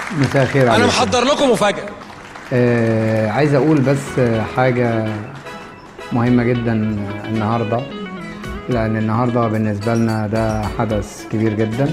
مساء الخير انا عليكم. محضر لكم مفاجاه آه عايز اقول بس آه، حاجه مهمه جدا النهارده لان النهارده بالنسبه لنا ده حدث كبير جدا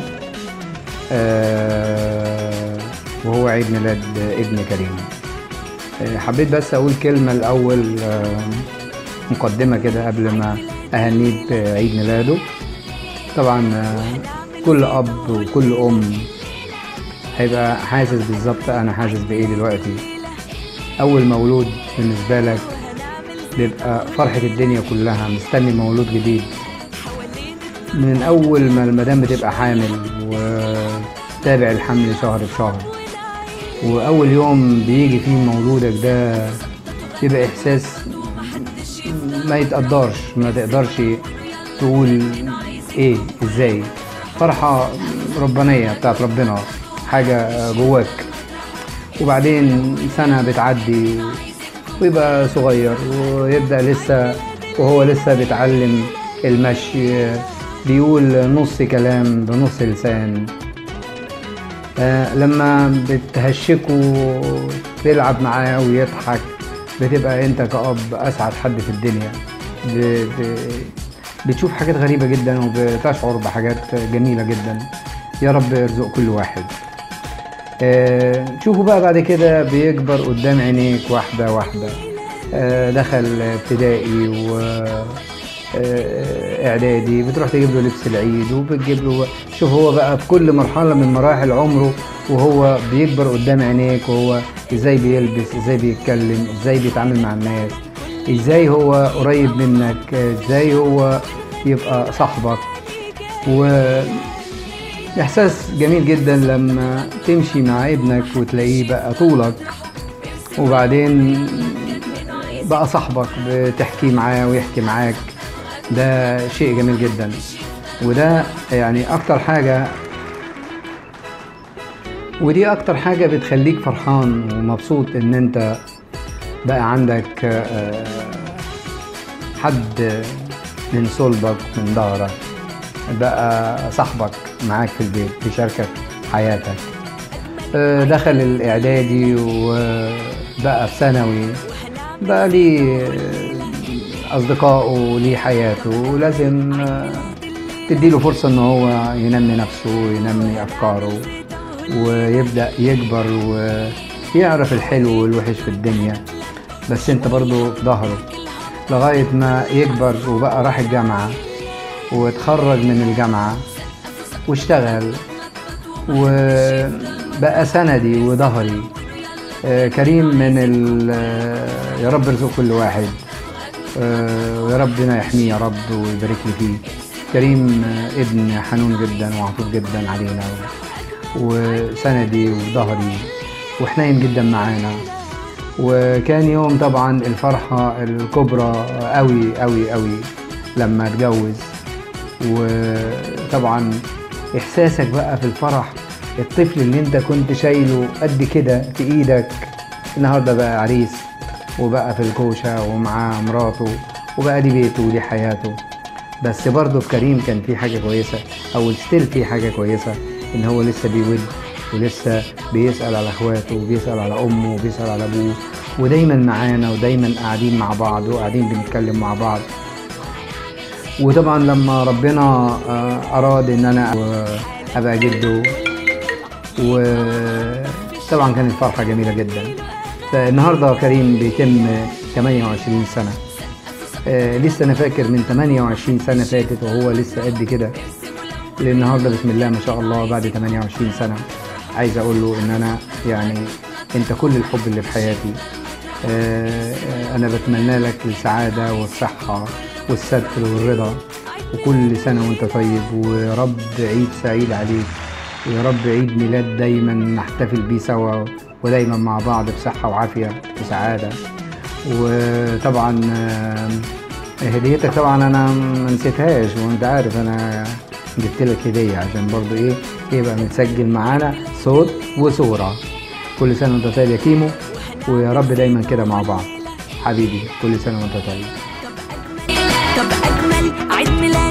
آه وهو عيد ميلاد ابن كريم آه حبيت بس اقول كلمه الاول آه مقدمه كده قبل ما اهنيه بعيد ميلاده طبعا آه، كل اب وكل ام هيبقى حاسس بالظبط انا حاسس بايه دلوقتي اول مولود بالنسبه لك بيبقى فرحه الدنيا كلها مستني مولود جديد من اول ما المدام بتبقى حامل وتابع الحمل شهر بشهر واول يوم بيجي فيه مولودك ده بيبقى احساس ما يتقدرش ما تقدرش تقول ايه ازاي فرحة ربانية بتاعت ربنا حاجة جواك وبعدين سنة بتعدي ويبقى صغير ويبدأ لسه وهو لسه بيتعلم المشي بيقول نص كلام بنص لسان آه، لما بتهشكه تلعب معاه ويضحك بتبقى انت كأب اسعد حد في الدنيا ب... ب... بتشوف حاجات غريبة جدا وبتشعر بحاجات جميلة جدا يا رب يرزق كل واحد آه، شوفوا بقى بعد كده بيكبر قدام عينيك واحدة واحدة آه، دخل ابتدائي و آه، اعدادي بتروح تجيب له لبس العيد وبتجيب له شوف هو بقى في كل مرحله من مراحل عمره وهو بيكبر قدام عينيك وهو ازاي بيلبس ازاي بيتكلم ازاي بيتعامل مع الناس ازاي هو قريب منك ازاي هو يبقى صاحبك و احساس جميل جدا لما تمشي مع ابنك وتلاقيه بقى طولك وبعدين بقى صاحبك بتحكي معاه ويحكي معاك ده شيء جميل جدا وده يعني اكتر حاجة ودي اكتر حاجة بتخليك فرحان ومبسوط ان انت بقى عندك آه، حد من صلبك من ظهرك بقى صاحبك معاك في البيت بيشاركك حياتك آه، دخل الاعدادي وبقى في ثانوي بقى ليه اصدقائه ليه حياته ولازم آه، تديله فرصة ان هو ينمي نفسه وينمي افكاره ويبدأ يكبر ويعرف الحلو والوحش في الدنيا بس انت برضو في ظهره لغاية ما يكبر وبقى راح الجامعة واتخرج من الجامعة واشتغل وبقى سندي وظهري آه، كريم من ال آه، يا رب يرزق كل واحد آه، ويا ربنا يحميه يا رب ويبارك لي فيه كريم آه، ابن حنون جدا وعطوف جدا علينا وسندي وظهري وحنين جدا معانا وكان يوم طبعا الفرحة الكبرى قوي قوي قوي لما اتجوز وطبعا احساسك بقى في الفرح الطفل اللي انت كنت شايله قد كده في ايدك النهارده بقى عريس وبقى في الكوشة ومعاه مراته وبقى دي بيته ودي حياته بس برضه في كريم كان في حاجة كويسة أو ستيل في حاجة كويسة إن هو لسه بيود ولسه بيسأل على إخواته وبيسأل على أمه وبيسأل على أبوه ودايما معانا ودايما قاعدين مع بعض وقاعدين بنتكلم مع بعض وطبعا لما ربنا آه، أراد إن أنا أبقى جده وطبعا كانت فرحة جميلة جدا فالنهارده كريم بيتم 28 سنة آه، لسه انا فاكر من 28 سنه فاتت وهو لسه قد كده للنهارده بسم الله ما شاء الله بعد 28 سنه عايز اقول له ان انا يعني انت كل الحب اللي في حياتي آه، آه، انا بتمنى لك السعاده والصحه والستر والرضا وكل سنه وانت طيب ويا رب عيد سعيد عليك ويا رب عيد ميلاد دايما نحتفل بيه سوا ودايما مع بعض بصحه وعافيه وسعاده وطبعا آم، هديتك طبعا انا ما نسيتهاش وانت عارف انا جبت لك هديه عشان برضو ايه يبقى متسجل معانا صوت وصوره كل سنه وانت طيب يا كيمو ويا رب دايما كده مع بعض حبيبي كل سنه وانت طيب طب أجمل عيد ميلاد